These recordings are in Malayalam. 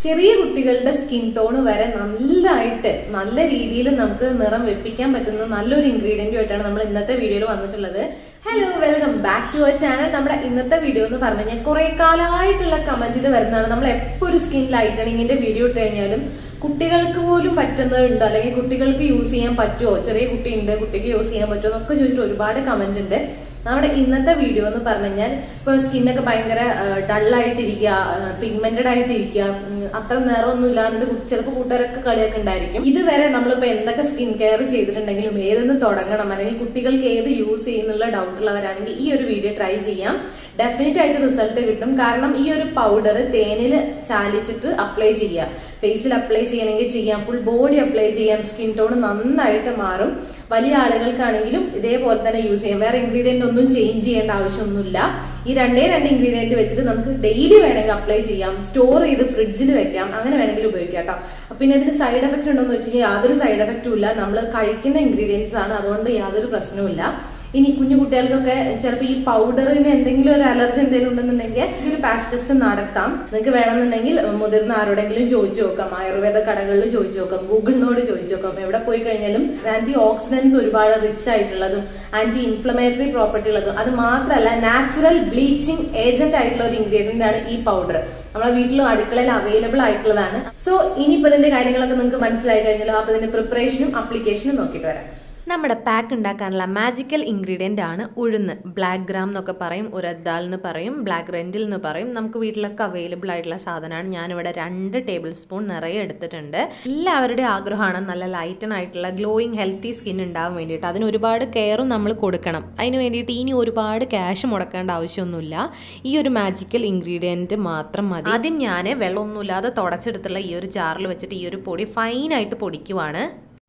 ചെറിയ കുട്ടികളുടെ സ്കിൻ ടോൺ വരെ നല്ലതായിട്ട് നല്ല രീതിയിൽ നമുക്ക് നിറം വെപ്പിക്കാൻ പറ്റുന്ന നല്ലൊരു ഇൻഗ്രീഡിയന്റും ആയിട്ടാണ് നമ്മൾ ഇന്നത്തെ വീഡിയോയിൽ വന്നിട്ടുള്ളത് hello welcome back to our channel നമ്മുടെ ഇന്നത്തെ വീഡിയോ എന്ന് പറഞ്ഞു കഴിഞ്ഞാൽ കുറെ കാലമായിട്ടുള്ള കമന്റിൽ വരുന്നതാണ് നമ്മൾ എപ്പോൾ ഒരു സ്കിൻ ലൈറ്റണിങ്ങിന്റെ വീഡിയോ ഇട്ട് കഴിഞ്ഞാലും കുട്ടികൾക്ക് പോലും പറ്റുന്നതുണ്ടോ അല്ലെങ്കിൽ കുട്ടികൾക്ക് യൂസ് ചെയ്യാൻ പറ്റുമോ ചെറിയ കുട്ടിയുണ്ട് കുട്ടിക്ക് യൂസ് ചെയ്യാൻ പറ്റുമോ എന്നൊക്കെ ചോദിച്ചിട്ട് ഒരുപാട് കമന്റ് ഉണ്ട് നമ്മുടെ ഇന്നത്തെ വീഡിയോ എന്ന് പറഞ്ഞു കഴിഞ്ഞാൽ ഇപ്പൊ സ്കിന്നൊക്കെ ഭയങ്കര ഡള്ളായിട്ടിരിക്കുക പിഗ്മെന്റഡ് ആയിട്ടിരിക്കുക ഉം, അത്ര നിറമൊന്നും ഇല്ലാതെ ചിലപ്പോൾ കൂട്ടുകാരൊക്കെ കളിയൊക്കെ ഉണ്ടായിരിക്കും ഇതുവരെ നമ്മളിപ്പോ എന്തൊക്കെ സ്കിൻ കെയർ ചെയ്തിട്ടുണ്ടെങ്കിലും ഏതെന്ന് തുടങ്ങണം അല്ലെങ്കിൽ കുട്ടികൾക്ക് ഏത് യൂസ് ചെയ്യുന്നുള്ള ഡൗട്ട് ഉള്ളവരാണെങ്കിൽ ഈ ഒരു വീഡിയോ ട്രൈ ചെയ്യാം ഡെഫിനറ്റ് ആയിട്ട് റിസൾട്ട് കിട്ടും കാരണം ഈ ഒരു പൗഡർ തേനിൽ ചാലിച്ചിട്ട് അപ്ലൈ ചെയ്യുക ഫേസിൽ അപ്ലൈ ചെയ്യണമെങ്കിൽ ചെയ്യാം ഫുൾ ബോഡി അപ്ലൈ ചെയ്യാം സ്കിൻ ടോൺ നന്നായിട്ട് മാറും വലിയ ആളുകൾക്കാണെങ്കിലും ഇതേപോലെ തന്നെ യൂസ് ചെയ്യാം വേറെ ഇൻഗ്രീഡിയന്റ് ഒന്നും ചേഞ്ച് ചെയ്യേണ്ട ആവശ്യമൊന്നുമില്ല ഈ രണ്ടേ രണ്ട് ഇൻഗ്രീഡിയന്റ് വെച്ചിട്ട് നമുക്ക് ഡെയിലി വേണമെങ്കിൽ അപ്ലൈ ചെയ്യാം സ്റ്റോർ ചെയ്ത് ഫ്രിഡ്ജിൽ വെക്കാം അങ്ങനെ വേണമെങ്കിൽ ഉപയോഗിക്കാം കേട്ടോ അപ്പൊ പിന്നെ ഇതിന് സൈഡ് എഫക്ട് ഉണ്ടോ എന്ന് വെച്ച് കഴിഞ്ഞാൽ യാതൊരു സൈഡ് എഫക്റ്റും ഇല്ല നമ്മൾ കഴിക്കുന്ന ഇൻഗ്രീഡിയൻസ് ആണ് അതുകൊണ്ട് യാതൊരു പ്രശ്നവുമില്ല ഇനി കുഞ്ഞു കുട്ടികൾക്കൊക്കെ ചിലപ്പോൾ ഈ പൗഡറിന് എന്തെങ്കിലും ഒരു അലർജി എന്തെങ്കിലും ഉണ്ടെന്നുണ്ടെങ്കിൽ ഈ ഒരു പാച്ച് ടെസ്റ്റ് നടത്താം നിങ്ങൾക്ക് വേണമെന്നുണ്ടെങ്കിൽ മുതിർന്ന ആരോടെങ്കിലും ചോദിച്ചു നോക്കാം ആയുർവേദ കടകളിൽ ചോദിച്ചു നോക്കാം ഗൂഗിളിനോട് ചോദിച്ചു നോക്കാം എവിടെ പോയി കഴിഞ്ഞാലും ആന്റി ഓക്സിഡൻസ് ഒരുപാട് റിച്ച് ആയിട്ടുള്ളതും ആന്റി ഇൻഫ്ലമേറ്ററി പ്രോപ്പർട്ടി ഉള്ളതും അത് മാത്രമല്ല നാച്ചുറൽ ബ്ലീച്ചിങ് ഏജന്റ് ആയിട്ടുള്ള ഒരു ഇൻഗ്രീഡിയന്റ് ആണ് ഈ പൗഡർ നമ്മളെ വീട്ടിലും അടുക്കളയിൽ അവൈലബിൾ ആയിട്ടുള്ളതാണ് സോ ഇനിയിപ്പോ ഇതിന്റെ കാര്യങ്ങളൊക്കെ നിങ്ങൾക്ക് മനസ്സിലായി കഴിഞ്ഞാലോ അപ്പൊ ഇതിന്റെ പ്രിപ്പറേഷനും അപ്ലിക്കേഷനും നോക്കിയിട്ട് വരാം നമ്മുടെ പാക്ക് ഉണ്ടാക്കാനുള്ള മാജിക്കൽ ഇൻഗ്രീഡിയൻ്റ് ആണ് ഉഴുന്ന് ബ്ലാക്ക് ഗ്രാം എന്നൊക്കെ പറയും ഉരദ്ദാൽ എന്ന് പറയും ബ്ലാക്ക് റെൻഡിൽ എന്ന് പറയും നമുക്ക് വീട്ടിലൊക്കെ അവൈലബിൾ ആയിട്ടുള്ള സാധനമാണ് ഞാനിവിടെ രണ്ട് ടേബിൾ സ്പൂൺ നിറയെ എടുത്തിട്ടുണ്ട് എല്ലാവരുടെയും ആഗ്രഹമാണ് നല്ല ലൈറ്റൻ ആയിട്ടുള്ള ഗ്ലോയിങ് ഹെൽത്തി സ്കിൻ ഉണ്ടാവാൻ വേണ്ടിയിട്ട് അതിന് ഒരുപാട് കെയറും നമ്മൾ കൊടുക്കണം അതിന് വേണ്ടിയിട്ട് ഇനി ഒരുപാട് ക്യാഷ് മുടക്കേണ്ട ആവശ്യമൊന്നുമില്ല ഈ ഒരു മാജിക്കൽ ഇൻഗ്രീഡിയൻറ്റ് മാത്രം മതി ആദ്യം ഞാൻ വെള്ളമൊന്നുമില്ലാതെ തുടച്ചെടുത്തുള്ള ഈ ഒരു ജാറിൽ വെച്ചിട്ട് ഈ ഒരു പൊടി ഫൈനായിട്ട് പൊടിക്കുവാണ്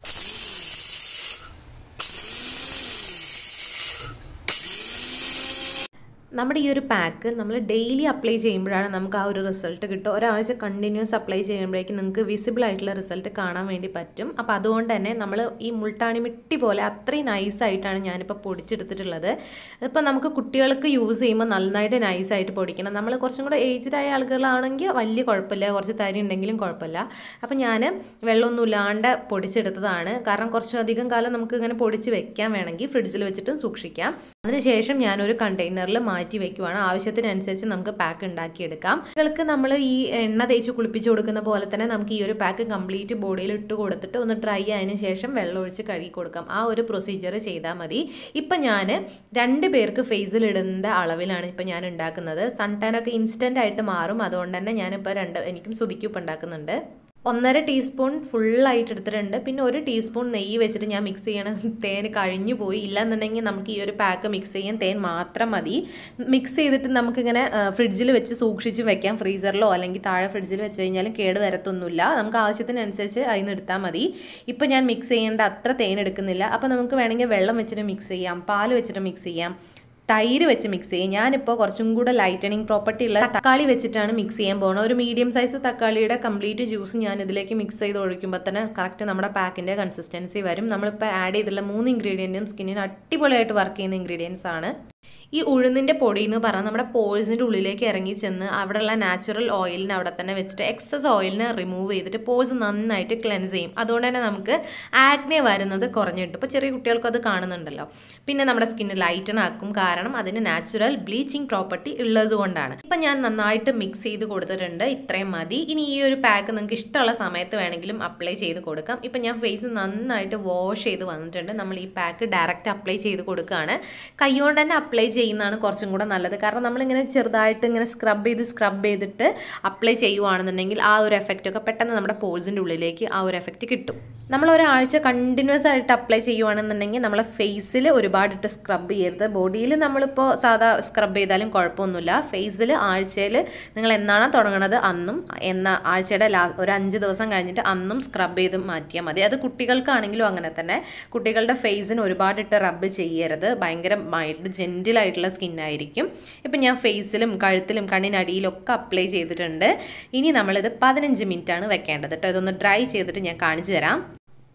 നമ്മുടെ ഈ ഒരു പാക്ക് നമ്മൾ ഡെയിലി അപ്ലൈ ചെയ്യുമ്പോഴാണ് നമുക്ക് ആ ഒരു റിസൾട്ട് കിട്ടുക ഒരാഴ്ച കണ്ടിന്യൂസ് അപ്ലൈ ചെയ്യുമ്പോഴേക്കും നിങ്ങൾക്ക് വിസിബിൾ ആയിട്ടുള്ള റിസൾട്ട് കാണാൻ വേണ്ടി പറ്റും അപ്പോൾ അതുകൊണ്ട് തന്നെ നമ്മൾ ഈ മുൾട്ടാണി മിട്ടി പോലെ അത്രയും നൈസായിട്ടാണ് ഞാനിപ്പോൾ പൊടിച്ചെടുത്തിട്ടുള്ളത് ഇപ്പോൾ നമുക്ക് കുട്ടികൾക്ക് യൂസ് ചെയ്യുമ്പോൾ നന്നായിട്ട് നൈസായിട്ട് പൊടിക്കണം നമ്മൾ കുറച്ചും കൂടെ ഏജ്ഡ് ആയ ആളുകളാണെങ്കിൽ വലിയ കുഴപ്പമില്ല കുറച്ച് തരി ഉണ്ടെങ്കിലും കുഴപ്പമില്ല അപ്പോൾ ഞാൻ വെള്ളമൊന്നും ഇല്ലാണ്ട് പൊടിച്ചെടുത്തതാണ് കാരണം കുറച്ചധികം കാലം നമുക്ക് ഇങ്ങനെ പൊടിച്ച് വെക്കാൻ വേണമെങ്കിൽ ഫ്രിഡ്ജിൽ വെച്ചിട്ട് സൂക്ഷിക്കാം അതിനുശേഷം ഞാനൊരു കണ്ടെയ്നറിൽ മാറ്റി വെക്കുവാണ് ആവശ്യത്തിനനുസരിച്ച് നമുക്ക് പാക്ക് ഉണ്ടാക്കിയെടുക്കാം കുട്ടികൾക്ക് നമ്മൾ ഈ എണ്ണ തേച്ച് കുളിപ്പിച്ച് കൊടുക്കുന്ന പോലെ തന്നെ നമുക്ക് ഈ ഒരു പാക്ക് കംപ്ലീറ്റ് ബോഡിയിൽ ഇട്ട് കൊടുത്തിട്ട് ഒന്ന് ഡ്രൈ ആയതിനു ശേഷം വെള്ളം ഒഴിച്ച് കഴുകി കൊടുക്കാം ആ ഒരു പ്രൊസീജിയർ ചെയ്താൽ മതി ഇപ്പം ഞാൻ രണ്ട് പേർക്ക് ഫേസിൽ ഇടേണ്ട അളവിലാണ് ഇപ്പം ഞാൻ ഉണ്ടാക്കുന്നത് സൺ ടാൻ ഒക്കെ ഇൻസ്റ്റൻ്റ് ആയിട്ട് മാറും അതുകൊണ്ട് തന്നെ ഞാനിപ്പോൾ രണ്ട് എനിക്കും സുതിക്കും ഇപ്പം ഉണ്ടാക്കുന്നുണ്ട് ഒന്നര ടീസ്പൂൺ ഫുള്ളായിട്ട് എടുത്തിട്ടുണ്ട് പിന്നെ ഒരു ടീസ്പൂൺ നെയ്യ് വെച്ചിട്ട് ഞാൻ മിക്സ് ചെയ്യണ തേൻ കഴിഞ്ഞു പോയി ഇല്ലാന്നുണ്ടെങ്കിൽ നമുക്ക് ഈ ഒരു പാക്ക് മിക്സ് ചെയ്യാൻ തേൻ മാത്രം മതി മിക്സ് ചെയ്തിട്ട് നമുക്കിങ്ങനെ ഫ്രിഡ്ജിൽ വെച്ച് സൂക്ഷിച്ച് വെക്കാം ഫ്രീസറിലോ അല്ലെങ്കിൽ താഴെ ഫ്രിഡ്ജിൽ വെച്ച് കഴിഞ്ഞാലും കേട് വരത്തൊന്നുമില്ല നമുക്ക് ആവശ്യത്തിനനുസരിച്ച് അതിന് എടുത്താൽ മതി ഇപ്പോൾ ഞാൻ മിക്സ് ചെയ്യേണ്ട അത്ര തേൻ എടുക്കുന്നില്ല അപ്പോൾ നമുക്ക് വേണമെങ്കിൽ വെള്ളം വെച്ചിട്ട് മിക്സ് ചെയ്യാം പാൽ വെച്ചിട്ട് മിക്സ് ചെയ്യാം തൈര് വെച്ച് മിക്സ് ചെയ്യും ഞാനിപ്പോൾ കുറച്ചും കൂടെ ലൈറ്റനിങ് പ്രോപ്പർട്ടി ഉള്ള തക്കാളി വെച്ചിട്ടാണ് മിക്സ് ചെയ്യാൻ പോകുന്നത് ഒരു മീഡിയം സൈസ് തക്കാളിയുടെ കംപ്ലീറ്റ് ജ്യൂസ് ഞാൻ ഇതിലേക്ക് മിക്സ് ചെയ്ത് ഒഴിക്കുമ്പോൾ തന്നെ കറക്റ്റ് നമ്മുടെ പാക്കിൻ്റെ കൺസിസ്റ്റൻസി വരും നമ്മളിപ്പോൾ ആഡ് ചെയ്തിട്ടുള്ള മൂന്ന് ഇൻഗ്രീഡിയൻറ്റും സ്കിന്നിന് അടിപൊളിയായിട്ട് വർക്ക് ചെയ്യുന്ന ഇൻഗ്രീഡിയൻസ് ആണ് ഈ ഉഴുന്നിൻ്റെ പൊടി എന്ന് പറഞ്ഞാൽ നമ്മുടെ പോഴ്സിൻ്റെ ഉള്ളിലേക്ക് ഇറങ്ങി ചെന്ന് അവിടെയുള്ള നാച്ചുറൽ ഓയിലിന് അവിടെ തന്നെ വെച്ചിട്ട് എക്സസ് ഓയിലിനെ റിമൂവ് ചെയ്തിട്ട് പോഴ്സ് നന്നായിട്ട് ക്ലെൻസ് ചെയ്യും അതുകൊണ്ട് തന്നെ നമുക്ക് ആക്നെ വരുന്നത് കുറഞ്ഞു കിട്ടും ഇപ്പോൾ ചെറിയ കുട്ടികൾക്ക് അത് കാണുന്നുണ്ടല്ലോ പിന്നെ നമ്മുടെ സ്കിന്ന് ലൈറ്റൻ ആക്കും കാരണം അതിന് നാച്ചുറൽ ബ്ലീച്ചിങ് പ്രോപ്പർട്ടി ഉള്ളത് കൊണ്ടാണ് ഇപ്പം ഞാൻ നന്നായിട്ട് മിക്സ് ചെയ്ത് കൊടുത്തിട്ടുണ്ട് ഇത്രയും മതി ഇനി ഈ ഒരു പാക്ക് നിങ്ങൾക്ക് ഇഷ്ടമുള്ള സമയത്ത് വേണമെങ്കിലും അപ്ലൈ ചെയ്ത് കൊടുക്കാം ഇപ്പം ഞാൻ ഫേസ് നന്നായിട്ട് വാഷ് ചെയ്ത് വന്നിട്ടുണ്ട് നമ്മൾ ഈ പാക്ക് ഡയറക്റ്റ് അപ്ലൈ ചെയ്ത് കൊടുക്കുകയാണ് കൈകൊണ്ട് തന്നെ അപ്ലൈ ചെയ്യുന്നതാണ് കുറച്ചും കൂടെ നല്ലത് കാരണം നമ്മളിങ്ങനെ ചെറുതായിട്ട് ഇങ്ങനെ സ്ക്രബ് ചെയ്ത് സ്ക്രബ് ചെയ്തിട്ട് അപ്ലൈ ചെയ്യുവാണെന്നുണ്ടെങ്കിൽ ആ ഒരു എഫക്റ്റ് ഒക്കെ പെട്ടെന്ന് നമ്മുടെ പോഴ്സിൻ്റെ ഉള്ളിലേക്ക് ആ ഒരു എഫക്റ്റ് കിട്ടും നമ്മൾ ഒരാഴ്ച കണ്ടിന്യൂസ് ആയിട്ട് അപ്ലൈ ചെയ്യുവാണെന്നുണ്ടെങ്കിൽ നമ്മളെ ഫേസിൽ ഒരുപാടിട്ട് സ്ക്രബ് ചെയ്യരുത് ബോഡിയിൽ നമ്മളിപ്പോൾ സാധാ സ്ക്രബ് ചെയ്താലും കുഴപ്പമൊന്നുമില്ല ഫേസിൽ ആഴ്ചയിൽ നിങ്ങൾ എന്നാണോ തുടങ്ങണത് അന്നും എന്ന ആഴ്ചയുടെ ലാ ഒരു അഞ്ച് ദിവസം കഴിഞ്ഞിട്ട് അന്നും സ്ക്രബ് ചെയ്ത് മാറ്റിയാൽ മതി അത് കുട്ടികൾക്കാണെങ്കിലും അങ്ങനെ തന്നെ കുട്ടികളുടെ ഫേസിന് ഒരുപാടിട്ട് റബ്ബ് ചെയ്യരുത് ഭയങ്കര മൈൽഡ് ജെൻറ്റിലായിട്ടുള്ള സ്കിന്നായിരിക്കും ഇപ്പം ഞാൻ ഫേസിലും കഴുത്തിലും കണ്ണിനടിയിലൊക്കെ അപ്ലൈ ചെയ്തിട്ടുണ്ട് ഇനി നമ്മളിത് പതിനഞ്ച് മിനിറ്റാണ് വെക്കേണ്ടത് കേട്ടോ ഇതൊന്ന് ഡ്രൈ ചെയ്തിട്ട് ഞാൻ കാണിച്ചു തരാം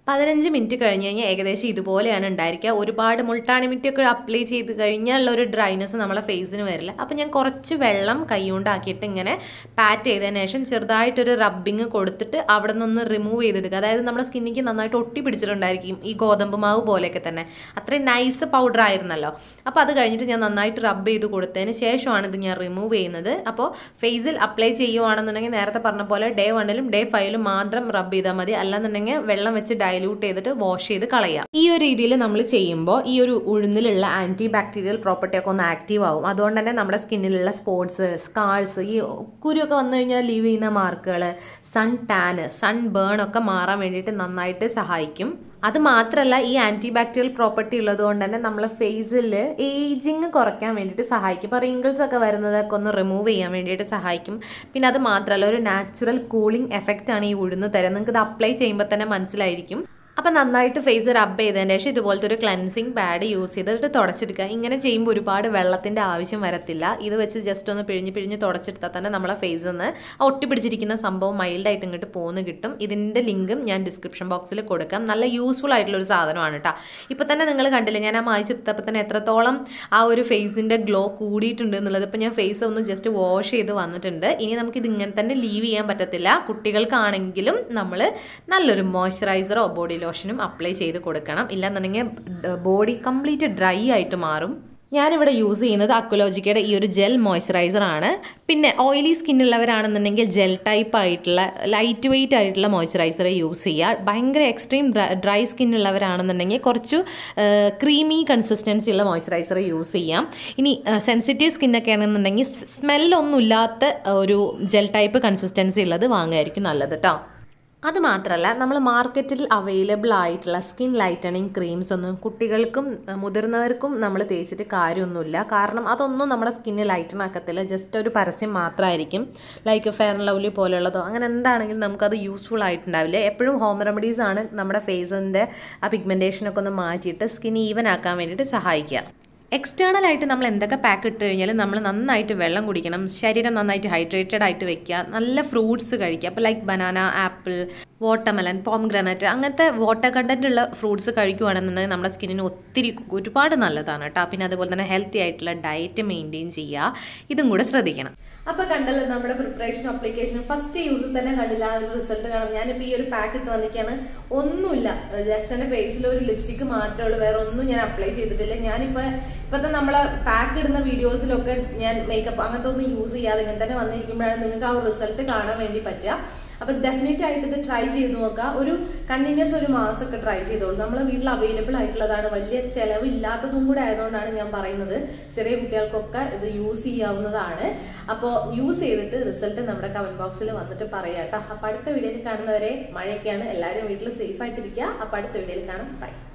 പതിനഞ്ച് മിനിറ്റ് കഴിഞ്ഞ് കഴിഞ്ഞാൽ ഏകദേശം ഇതുപോലെയാണ് ഉണ്ടായിരിക്കുക ഒരുപാട് മുൾട്ടാണി മിറ്റിയൊക്കെ അപ്ലൈ ചെയ്ത് കഴിഞ്ഞാലുള്ള ഒരു ഡ്രൈനെസ് നമ്മളെ ഫേസിന് വരില്ല അപ്പം ഞാൻ കുറച്ച് വെള്ളം കൈകൊണ്ടാക്കിയിട്ട് ഇങ്ങനെ പാറ്റ് ചെയ്തതിന് ശേഷം ചെറുതായിട്ടൊരു റബ്ബിങ് കൊടുത്തിട്ട് അവിടെ നിന്നൊന്ന് റിമൂവ് ചെയ്തെടുക്കുക അതായത് നമ്മുടെ സ്കിന്നിക്ക് നന്നായിട്ട് ഒട്ടി പിടിച്ചിട്ടുണ്ടായിരിക്കും ഈ ഗോതമ്പ് മാവ് പോലെയൊക്കെ തന്നെ അത്രയും നൈസ് പൗഡർ ആയിരുന്നല്ലോ അപ്പോൾ അത് കഴിഞ്ഞിട്ട് ഞാൻ നന്നായിട്ട് റബ്ബ് ചെയ്ത് കൊടുത്തതിന് ശേഷമാണ് ഇത് ഞാൻ റിമൂവ് ചെയ്യുന്നത് അപ്പോൾ ഫേസിൽ അപ്ലൈ ചെയ്യുവാണെന്നുണ്ടെങ്കിൽ നേരത്തെ പറഞ്ഞ പോലെ ഡേ വണ്ണിലും ഡേ ഫൈവിലും മാത്രം റബ്ബ് ചെയ്താൽ മതി അല്ലാന്നുണ്ടെങ്കിൽ വെള്ളം വെച്ച് ഡൈല്യൂട്ട് ചെയ്തിട്ട് വാഷ് ചെയ്ത് കളയാം ഈ ഒരു രീതിയിൽ നമ്മൾ ചെയ്യുമ്പോൾ ഈ ഒരു ഉഴുന്നിലുള്ള ആൻറ്റി ബാക്ടീരിയൽ പ്രോപ്പർട്ടി ഒക്കെ ഒന്ന് ആക്റ്റീവ് ആവും അതുകൊണ്ട് തന്നെ നമ്മുടെ സ്കിന്നിലുള്ള സ്പോട്സ് സ്കാർസ് ഈ കുരുവൊക്കെ വന്നു കഴിഞ്ഞാൽ ലീവ് ചെയ്യുന്ന മാർക്കുകൾ സൺ ടാന് സൺ ബേൺ ഒക്കെ മാറാൻ വേണ്ടിയിട്ട് നന്നായിട്ട് സഹായിക്കും അത് മാത്രമല്ല ഈ ആൻറ്റി ബാക്ടീരിയൽ പ്രോപ്പർട്ടി ഉള്ളത് കൊണ്ട് തന്നെ നമ്മളെ ഫേസിൽ ഏജിങ് കുറയ്ക്കാൻ വേണ്ടിയിട്ട് സഹായിക്കും ഇപ്പോൾ റിങ്കിൾസ് ഒക്കെ വരുന്നതൊക്കെ ഒന്ന് റിമൂവ് ചെയ്യാൻ വേണ്ടിയിട്ട് സഹായിക്കും പിന്നെ അത് മാത്രമല്ല ഒരു നാച്ചുറൽ കൂളിംഗ് എഫക്റ്റ് ആണ് ഈ ഉഴുന്ന് തരുന്നത് നിങ്ങൾക്ക് ഇത് അപ്ലൈ ചെയ്യുമ്പോൾ തന്നെ മനസ്സിലായിരിക്കും അപ്പം നന്നായിട്ട് ഫേസ് റബ്ബ് ചെയ്തതിന് ശേഷം ഇതുപോലത്തെ ഒരു ക്ലൻസിങ് പാഡ് യൂസ് ചെയ്തിട്ട് തുടച്ചെടുക്കുക ഇങ്ങനെ ചെയ്യുമ്പോൾ ഒരുപാട് വെള്ളത്തിൻ്റെ ആവശ്യം വരത്തില്ല ഇത് വെച്ച് ജസ്റ്റ് ഒന്ന് പിഴിഞ്ഞ് പിഴിഞ്ഞ് തുടച്ചെടുത്താൽ തന്നെ നമ്മളെ ഫേസിൽ നിന്ന് ആ ഒട്ടിപ്പിടിച്ചിരിക്കുന്ന സംഭവം മൈൽഡായിട്ട് ഇങ്ങോട്ട് പോന്ന് കിട്ടും ഇതിൻ്റെ ലിങ്കും ഞാൻ ഡിസ്ക്രിപ്ഷൻ ബോക്സിൽ കൊടുക്കാം നല്ല യൂസ്ഫുൾ ആയിട്ടുള്ള ഒരു സാധനമാണ് കേട്ടോ ഇപ്പോൾ തന്നെ നിങ്ങൾ കണ്ടില്ലേ ഞാൻ ആ മായിച്ചെടുത്തപ്പോൾ തന്നെ എത്രത്തോളം ആ ഒരു ഫേസിൻ്റെ ഗ്ലോ കൂടിയിട്ടുണ്ട് എന്നുള്ളത് ഇപ്പോൾ ഞാൻ ഫേസ് ഒന്ന് ജസ്റ്റ് വാഷ് ചെയ്ത് വന്നിട്ടുണ്ട് ഇനി നമുക്കിത് ഇങ്ങനെ തന്നെ ലീവ് ചെയ്യാൻ പറ്റത്തില്ല കുട്ടികൾക്കാണെങ്കിലും നമ്മൾ നല്ലൊരു മോയ്സ്ചറൈസറോ ബോഡി ലോഷനും അപ്ലൈ ചെയ്ത് കൊടുക്കണം ഇല്ലാന്നുണ്ടെങ്കിൽ ബോഡി കംപ്ലീറ്റ് ഡ്രൈ ആയിട്ട് മാറും ഞാനിവിടെ യൂസ് ചെയ്യുന്നത് അക്വലോജിക്കയുടെ ഈ ഒരു ജെൽ മോയ്സ്ചറൈസർ ആണ് പിന്നെ ഓയിലി സ്കിൻ ഉള്ളവരാണെന്നുണ്ടെങ്കിൽ ജെൽ ടൈപ്പ് ആയിട്ടുള്ള ലൈറ്റ് വെയിറ്റ് ആയിട്ടുള്ള മോയ്സ്ചറൈസർ യൂസ് ചെയ്യുക ഭയങ്കര എക്സ്ട്രീം ഡ്രൈ സ്കിൻ ഉള്ളവരാണെന്നുണ്ടെങ്കിൽ കുറച്ച് ക്രീമി കൺസിസ്റ്റൻസി ഉള്ള മോയ്സ്ചറൈസർ യൂസ് ചെയ്യാം ഇനി സെൻസിറ്റീവ് സ്കിന്നൊക്കെ ആണെന്നുണ്ടെങ്കിൽ സ്മെല്ലൊന്നും ഇല്ലാത്ത ഒരു ജെൽ ടൈപ്പ് കൺസിസ്റ്റൻസി ഉള്ളത് വാങ്ങുമായിരിക്കും നല്ലത് കേട്ടോ അത് മാത്രമല്ല നമ്മൾ മാർക്കറ്റിൽ അവൈലബിൾ ആയിട്ടുള്ള സ്കിൻ ലൈറ്റനിങ് ക്രീംസ് ഒന്നും കുട്ടികൾക്കും മുതിർന്നവർക്കും നമ്മൾ തേച്ചിട്ട് കാര്യമൊന്നുമില്ല കാരണം അതൊന്നും നമ്മുടെ സ്കിന്ന് ലൈറ്റൻ ആക്കത്തില്ല ജസ്റ്റ് ഒരു പരസ്യം മാത്രമായിരിക്കും ലൈക്ക് ഫെയർ ആൻഡ് ലവ്ലി പോലെയുള്ളതോ അങ്ങനെ എന്താണെങ്കിലും നമുക്കത് യൂസ്ഫുൾ ആയിട്ടുണ്ടാവില്ല എപ്പോഴും ഹോം റെമഡീസ് ആണ് നമ്മുടെ ഫേസിൻ്റെ ആ പിഗ്മെൻറ്റേഷനൊക്കെ ഒന്ന് മാറ്റിയിട്ട് സ്കിൻ ഈവൻ ആക്കാൻ വേണ്ടിയിട്ട് സഹായിക്കുക എക്സ്റ്റേണൽ ആയിട്ട് നമ്മൾ എന്തൊക്കെ പാക്ക് ഇട്ട് കഴിഞ്ഞാലും നമ്മൾ നന്നായിട്ട് വെള്ളം കുടിക്കണം ശരീരം നന്നായിട്ട് ഹൈഡ്രേറ്റഡ് ആയിട്ട് വെക്കുക നല്ല ഫ്രൂട്ട്സ് കഴിക്കുക അപ്പോൾ like banana apple watermelon pomegranate അങ്ങനത്തെ വാട്ടർ കണ്ടന്റ് ഉള്ള ഫ്രൂട്ട്സ് കഴിക്കുകയാണെന്നുണ്ടെങ്കിൽ നമ്മുടെ സ്കിന്നിന് ഒത്തിരി ഒരുപാട് നല്ലതാണ് കേട്ടോ പിന്നെ അതുപോലെ തന്നെ ഹെൽത്തി ആയിട്ടുള്ള ഡയറ്റ് മെയിൻറ്റെയിൻ ചെയ്യുക ഇതും കൂടെ ശ്രദ്ധിക്കണം അപ്പൊ കണ്ടല്ലോ നമ്മുടെ പ്രിപ്പറേഷനും അപ്ലിക്കേഷനും ഫസ്റ്റ് യൂസിൽ തന്നെ കണ്ടില്ല ആ ഒരു റിസൾട്ട് കാണാം ഞാനിപ്പോ ഈ ഒരു പാക്ക് ഇട്ട് വന്നിക്കാണ് ഒന്നുമില്ല ജസ്റ്റ് എന്റെ ഫേസിൽ ഒരു ലിപ്സ്റ്റിക് മാത്രമേ ഉള്ളൂ വേറെ ഒന്നും ഞാൻ അപ്ലൈ ചെയ്തിട്ടില്ല ഞാനിപ്പോ ഇപ്പത്തെ നമ്മളെ പാക്ക് ഇടുന്ന വീഡിയോസിലൊക്കെ ഞാൻ മേക്കപ്പ് അങ്ങനത്തെ ഒന്നും യൂസ് ചെയ്യാതെ ഇങ്ങനെ തന്നെ വന്നിരിക്കുമ്പോഴാണ് നിങ്ങൾക്ക് ആ ഒരു റിസൾട്ട് കാണാൻ വേണ്ടി പറ്റുക അപ്പൊ ഡെഫിനറ്റ് ആയിട്ട് ഇത് ട്രൈ ചെയ്ത് നോക്കുക ഒരു കണ്ടിന്യൂസ് ഒരു മാസമൊക്കെ ട്രൈ ചെയ്തോളൂ നമ്മളെ വീട്ടിൽ അവൈലബിൾ ആയിട്ടുള്ളതാണ് വലിയ ചെലവ് ഇല്ലാത്തതും കൂടെ ആയതുകൊണ്ടാണ് ഞാൻ പറയുന്നത് ചെറിയ കുട്ടികൾക്കൊക്കെ ഇത് യൂസ് ചെയ്യാവുന്നതാണ് അപ്പോൾ യൂസ് ചെയ്തിട്ട് റിസൾട്ട് നമ്മുടെ കമന്റ് ബോക്സിൽ വന്നിട്ട് പറയാം കേട്ടോ അപ്പൊ അടുത്ത വീഡിയോയിൽ കാണുന്നവരെ മഴയൊക്കെയാണ് എല്ലാവരും വീട്ടിൽ സേഫ് ആയിട്ടിരിക്കുക അപ്പൊ അടുത്ത വീഡിയോയിൽ കാണാം ബൈ